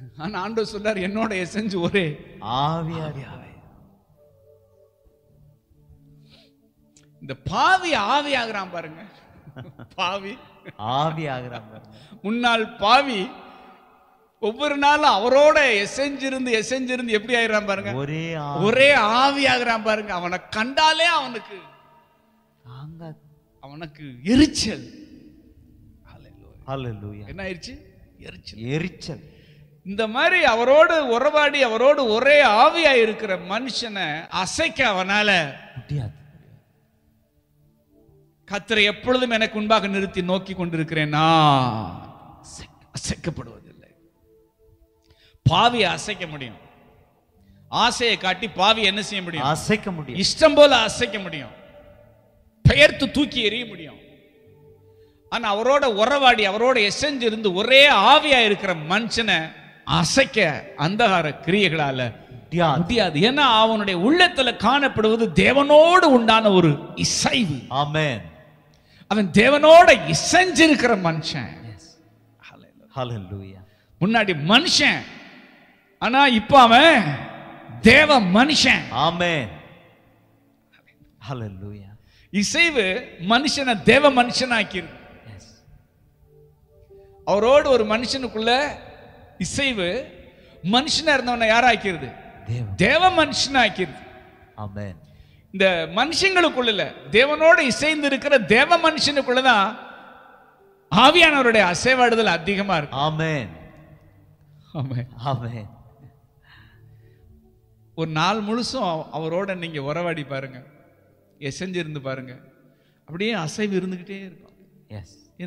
ஆனா ஆண்டவர் சொல்றார் என்னோட எசன்ஸ் ஒரே ஆவியாவே இந்த பாவி ஆவி ஆகுறான் பாருங்க பாவி ஆவியாகிறான் பாருங்க. முன்னாள் பாவி ஒவ்வொரு நாளும் அவரோட எசைஞ்சிருந்து எசைஞ்சிருந்து எப்படி ஆயிடுறான் பாருங்க ஒரே ஒரே ஆவி ஆகுறான் பாருங்க அவனை கண்டாலே அவனுக்கு ஆங்க அவனுக்கு எரிச்சல் Hallelujah. ஹalleluya என்ன ஆயிடுச்சு எரிச்சல் எரிச்சல் இந்த மாதிரி அவரோடு உறவாடி அவரோடு ஒரே ஆவியா இருக்கிற மனுஷனை அசைக்க அவனால முடியாது கத்தரை எப்பொழுதும் எனக்கு முன்பாக நிறுத்தி நோக்கி கொண்டிருக்கிறேன் நான் அசைக்க- அசைக்கப்படுவதில்லை பாவியை அசைக்க முடியும் ஆசையை காட்டி பாவி என்ன செய்ய முடியும் அசைக்க முடியும் இஷ்டம் போல அசைக்க முடியும் பெயர்த்து தூக்கி எறிய முடியும் ஆனா அவரோட உறவாடி அவரோட எசைஞ்சு இருந்து ஒரே ஆவியா இருக்கிற மனுஷனை அசைக்க அந்தகார கிரியைகளால முடியாது முடியாது ஏன்னா அவனுடைய உள்ளத்துல காணப்படுவது தேவனோடு உண்டான ஒரு இசைவு ஆமென் அவன் தேவனோட இசைஞ்சிருக்கிற மனுஷன் Hallelujah. ஹalleluya முன்னாடி மனுஷன் ஆனா இப்ப அவன் தேவ மனுஷன் ஆமென் ஹalleluya இசைவு மனுஷனை தேவ மனுஷனாக்கிருக்கு எஸ் அவரோடு ஒரு மனுஷனுக்குள்ள இசைவு மனுஷனா இருந்தவனை யாராக்கிறது தேவன் தேவ மனுஷனாக்கிறது ஆமென் இந்த மனுஷங்களுக்குள்ள இல்ல தேவனோட இசைந்து இருக்கிற தேவ மனுஷனுக்குள்ளதான் ஆவியானவருடைய அசைவாடுதல் அதிகமா இருக்கும் ஆமென் ஆமென். ஆமென் ஒரு நாள் முழுசும் அவ- அவரோட நீங்க உறவாடி பாருங்க எசைஞ்சு இருந்து பாருங்க அப்படியே அசைவு இருந்துகிட்டே இருக்கும் எஸ்